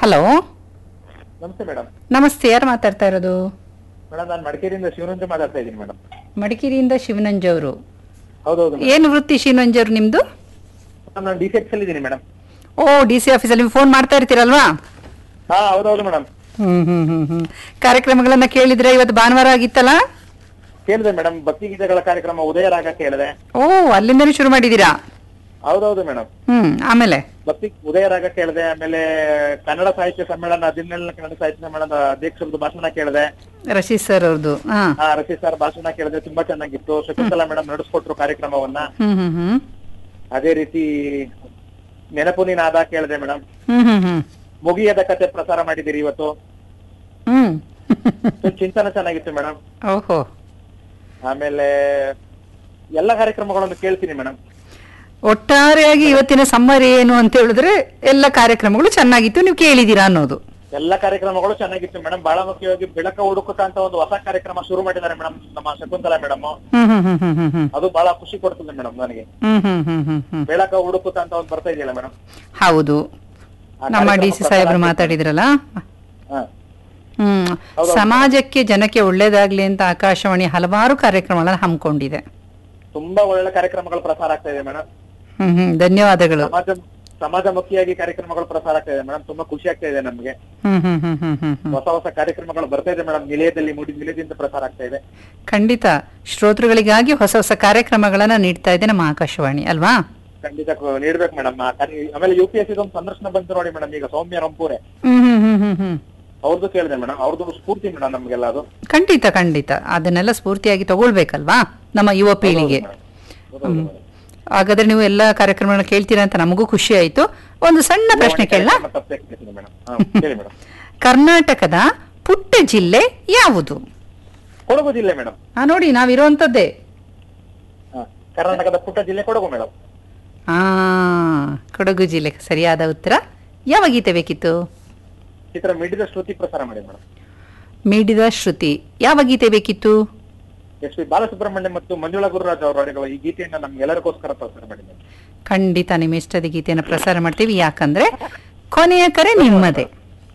Hello ನಮಸ್ತೆ madam ನಮಸ್ತೆ ಯಾರು ಮಾತಾಡ್ತಾ ಇರೋದು ಮೇಡಮ್ ನಾನು ಮಡಿಕೇರಿಯಿಂದ ಶಿವನಂಜ ಮಾತಾಡ್ತಾ ಇದ್ದೀನಿ ಮೇಡಮ್ ಮಡಿಕೇರಿಯಿಂದ ಶಿವನಂಜ್ ಅವರು ಹೌದೌದು ಏನು ವೃತ್ತಿ ಶಿವನಂಜ್ ಅವರು ನಿಮ್ದು ಮೇಡಮ್ ನಾನು ಡಿ ಸಿ ಎಕ್ಸ್ ಅಲ್ಲಿ ಇದ್ದೀನಿ ಮೇಡಮ್ ಓ ಡಿ ಸಿ ಆಫೀಸಲ್ಲಿ ನೀವು ಫೋನ್ ಮಾಡ್ತಾ ಇರ್ತೀರಲ್ವಾ ಹಾ ಹೌದೌದು ಮೇಡಮ್ ಹ್ಮ್ ಹ್ಮ್ ಹ್ಮ್ ಹ್ಮ್ ಕಾರ್ಯಕ್ರಮಗಳನ್ನ ಕೇಳಿದ್ರೆ ಇವತ್ತು ಭಾನುವಾರ ಆಗಿತ್ತಲ್ಲ ಕೇಳಿದೆ ಮೇಡಮ್ ಭಕ್ತಿ ಗೀತೆಗಳ ಕಾರ್ಯಕ್ರಮ ಉದಯ ರಾಗ ಕೇಳಿದೆ ಓ ಅಲ್ಲಿಂದನೇ ಶುರು ಮಾಡಿದ್ದೀರಾ ಹೌದೌದು ಮೇಡಮ್ ಹ್ಮ್ ಆಮೇಲೆ ಭಕ್ತಿ ಉದಯ ರಾಗ ಕೇಳಿದೆ ಆಮೇಲೆ ಕನ್ನಡ ಸಾಹಿತ್ಯ ಸಮ್ಮೇಳನ ಹದಿನೇಳನೇ ಕನ್ನಡ ಸಾಹಿತ್ಯ ಸಮ್ಮೇಳನದ ಅಧ್ಯಕ್ಷರದ್ದು ಭಾಷಣ ಕೇಳಿದೆ ರಶೀದ್ ಸರ್ ಅವ್ರದ್ದು ಹಾ ಹಾ ರಶಿ ಸರ್ ಭಾಷಣ ಕೇಳಿದೆ ತುಂಬಾ ಚೆನ್ನಾಗಿತ್ತು ಶಕುಂತಲಾ ಮೇಡಮ್ ನಡೆಸ್ಕೊಟ್ರು ಕಾರ್ಯಕ್ರಮವನ್ನ ಹ್ಮ್ ಹ್ಮ್ ಹ್ಮ್ ಅದೇ ರೀತಿ ನೆನಪು ನೀನಾದ ಕೇಳಿದೆ ಮೇಡಮ್ ಹ್ಮ್ ಹ್ಮ್ ಹ್ಮ್ ಮುಗಿಯದ ಕತೆ ಪ್ರಸಾರ ಮಾಡಿದ್ದೀರಿ ಇವತ್ತು ಹ್ಮ್ ಚಿಂತನ ಚೆನ್ನಾಗಿತ್ತು ಮೇಡಮ್ ಓಹೋ ಆಮೇಲೆ ಎಲ್ಲ ಕಾರ್ಯಕ್ರಮಗಳನ್ನು ಕೇಳ್ತೀನಿ ಮೇಡಮ್ ಒಟ್ಟಾರೆಯಾಗಿ ಇವತ್ತಿನ ಸಮ್ಮರ್ ಏನು ಅಂತ ಹೇಳಿದ್ರೆ ಎಲ್ಲ ಕಾರ್ಯಕ್ರಮಗಳು ಚೆನ್ನಾಗಿತ್ತು ನೀವು ಕೇಳಿದೀರಾ ಅನ್ನೋದು ಎಲ್ಲ ಕಾರ್ಯಕ್ರಮಗಳು ಚೆನ್ನಾಗಿತ್ತು ಮೇಡಮ್ ಬಹಳ ಮುಖ್ಯವಾಗಿ ಬೆಳಕ ಹುಡುಕುತ್ತ ಅಂತ ಒಂದು ಹೊಸ ಕಾರ್ಯಕ್ರಮ ಶುರು ಮಾಡಿದ್ದಾರೆ ಮೇಡಮ್ ನಮ್ಮ ಶಕುಂತಲಾ ಮೇಡಮ್ ಹ್ಮ್ ಹ್ಮ್ ಹ್ಮ್ ಹ್ಮ್ ಹ್ಮ್ ಹ್ಮ್ ಅದು ಬಹಳ ಖುಷಿ ಕೊಡ್ತದೆ ಮೇಡಮ್ ನನಗೆ ಹ್ಮ್ ಹ್ಮ್ ಹ್ಮ್ ಹ್ಮ್ ಹ್ಮ್ ಬೆಳಕ ಹುಡುಕುತ್ತ ಅಂತ ಒಂದು ಬರ್ತಾ ಇದೆಯಲ್ಲ ಮೇಡಮ್ ಹೌದು ಆ ನಮ್ಮ ಡಿ ಕಾರ್ಯಕ್ರಮ ಸಿ ಸಾಹೇಬ್ರು ಪ್ರಸಾರ ಮಾತಾಡಿದ್ರಲ್ಲ ಹಾ. ಹ್ಮ್ ಹೌದು. ಸಮಾಜಕ್ಕೆ ಜನಕ್ಕೆ ಒಳ್ಳೇದಾಗ್ಲಿ ಅಂತ ಆಕಾಶವಾಣಿ ಹಲವಾರು ಕಾರ್ಯಕ್ರಮಗಳನ್ನ ಹಮ್ಮಿಕೊಂಡಿದೆ ತುಂಬಾ ಒಳ್ಳೆ ಕಾರ್ಯಕ್ರಮಗಳು ಪ್ರಸಾರ ಆಗ್ತಾ ಇದೆ ಮೇಡಮ್ ಹ್ಮ್ ಹ್ಮ್ ಧನ್ಯವಾದಗಳು ಸಮಾಜ ಸಮಾಜಮುಖಿಯಾಗಿ ಕಾರ್ಯಕ್ರಮಗಳು ಪ್ರಸಾರ ಆಗ್ತಾ ಇದೆ ಮೇಡಮ್ ತುಂಬಾ ಖುಷಿ ಆಗ್ತಾ ಇದೆ ನಮ್ಗೆ ಹ್ಮ್ ಹ್ಮ್ ಹ್ಮ್ ಹ್ಮ್ ಹ್ಮ್ ಹ್ಮ್ ಹೊಸ ಹೊಸ ಕಾರ್ಯಕ್ರಮಗಳು ಬರ್ತಾ ಇದೆ ಮೇಡಮ್ ನಿಲಯದಲ್ಲಿ ಮೂಡಿ ನಿಲಯದಿಂದ ಪ್ರಸಾರ ಆಗ್ತಾ ಇದೆ ಖಂಡಿತ ಶ್ರೋತೃಗಳಿಗಾಗಿ ಹೊಸ ಹೊಸ ಕಾರ್ಯಕ್ರಮಗಳನ್ನ ನೀಡ್ತಾ ಇದೆ ನಮ್ಮ ಆಕಾಶವಾಣಿ ಅಲ್ವಾ ಖಂಡಿತ ಕ- ನೀಡ್ಬೇಕು ಮೇಡಮ್ ಆಮೇಲೆ ಯು ಪಿ ಎಸ್ ಒಂದು ಸಂದರ್ಶನ ಬಂತು ನೋಡಿ ಮೇಡಮ್ ಈಗ ಸೌಮ್ಯ ರಂಪೂರೆ ಹ್ಮ್ ಹ್ಮ್ ಹ್ಮ್ ಹ್ಮ್ ಹ್ಮ್ ಅವ್ರದ್ದು ಕೇಳಿದೆ ಮೇಡಮ್ ಅವ್ರದ್ದು ಸ್ಫೂರ್ತಿ ಮೇಡಮ್ ನಮ್ಗೆಲ್ಲ ಅದು ಖಂಡಿತ ಖಂಡಿತ ಅದನ್ನೆಲ್ಲ ಸ್ಫೂರ್ತಿಯಾಗಿ ತಗೊಳ್ಬೇಕಲ್ವಾ ನಮ್ಮ ಯುವ ಪೀಳಿಗೆ ಹೌದೌದು ಮೇಡಮ್. ಹಾಗಾದ್ರೆ ನೀವು ಎಲ್ಲ ಕಾರ್ಯಕ್ರಮಗಳನ್ನ ಕೇಳ್ತೀರಾ ಅಂತ ನಮಗೂ ಖುಷಿ ಆಯ್ತು ಒಂದು ಸಣ್ಣ ಪ್ರಶ್ನೆ ಕೇಳಲ್ಲ ಕಾರ್ಯಕ್ರಮ ತಪ್ಪದೆ ಕೇಳ್ತೀನಿ ಮೇಡಮ್ ಹಾ, ಹೇಳಿ ಮೇಡಮ್ ಕರ್ನಾಟಕದ ಪುಟ್ಟ ಜಿಲ್ಲೆ ಯಾವುದು ಕೊಡಗು ಜಿಲ್ಲೆ ಮೇಡಮ್ ಆ ನೋಡಿ ನಾವಿರುವಂತದ್ದೇ ಹಾ, ಕರ್ನಾಟಕದ ಪುಟ್ಟ ಜಿಲ್ಲೆ ಕೊಡಗು ಮೇಡಮ್ ಆ ಕೊಡಗು ಜಿಲ್ಲೆ ಸರಿಯಾದ ಉತ್ತರ ಯಾವ ಗೀತೆ ಬೇಕಿತ್ತು ಚಿತ್ರ ಮಿಡಿದ ಶ್ರುತಿ ಪ್ರಸಾರ ಮಾಡಿ ಮೇಡಮ್ ಮೀಡಿದ ಶ್ರುತಿ ಯಾವ ಗೀತೆ ಬೇಕಿತ್ತು ಎಸ್ ಪಿ ಬಾಲಸುಬ್ರಹ್ಮಣ್ಯ ಮತ್ತು ಮಂಜುಳಾ ಗುರುರಾಜ್ ಅವರು ಹಾಡಿರುವ ಈ ಗೀತೆಯನ್ನ ನಮ್ಗೆಲ್ಲರಿಗೋಸ್ಕರ ಪ್ರಸಾರ ಮಾಡಿ ಮೇಡಮ್ ಖಂಡಿತ ನಿಮ್ಮ ಇಷ್ಟದ ಗೀತೆಯನ್ನು ಪ್ರಸಾರ ಮಾಡ್ತೀವಿ ಯಾಕಂದ್ರೆ ಕೊನೆಯ ಕರೆ ನಿಮ್ಮದೇ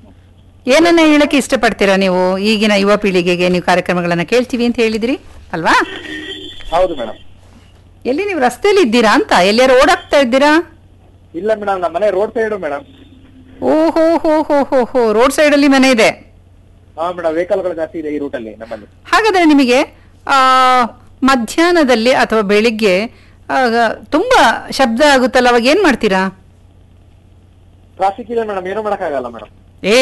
ಏನನ್ನ ಹೇಳಕ್ಕೆ ಇಷ್ಟಪಡ್ತೀರಾ ನೀವು ಈಗಿನ ಯುವ ಪೀಳಿಗೆಗೆ ನೀವು ಕಾರ್ಯಕ್ರಮಗಳನ್ನ ಕೇಳ್ತೀವಿ ಅಂತ ಹೇಳಿದ್ರಿ ಅಲ್ವಾ ಹೌದು ಮೇಡಮ್ ಎಲ್ಲಿ ನೀವು ರಸ್ತೆಯಲ್ಲಿ ಇದ್ದೀರಾ ಅಂತ ಎಲ್ಲಿಯಾರು ಓಡಾಡ್ತಾ ಇದ್ದೀರಾ ಇಲ್ಲ ಮೇಡಮ್ ನಮ್ಮ ಮನೆ ರೋಡ್ ಸೈಡ್ ಮೇಡಮ್ ಓಹೋ ಹೋ ಹೋ ಹೋ ಹೋ ರೋಡ್ ಸೈಡ್ ಅಲ್ಲಿ ಮನೆ ಇದೆ ಹಾ ಮೇಡಮ್ ವೆಹಿಕಲ್ಗಳು ಜಾಸ್ತಿ ಇದೆ ಈ ರೂಟಲ್ಲಿ ನಮ್ಮಲ್ಲಿ ಹಾಗಾದ್ರೆ ನಿಮಗೆ ಆ, ಮಧ್ಯಾಹ್ನದಲ್ಲಿ ಅಥವಾ ಬೆಳಿಗ್ಗೆ ಆಗ ತುಂಬಾ ಶಬ್ದ ಆಗುತ್ತಲ್ಲ ಅವಾಗ ಏನ್ ಮಾಡ್ತೀರಾ ಟ್ರಾಫಿಕ್ ಇದೆ ಮೇಡಮ್ ಏನು ಮಾಡಕ್ಕಾಗಲ್ಲ ಮೇಡಮ್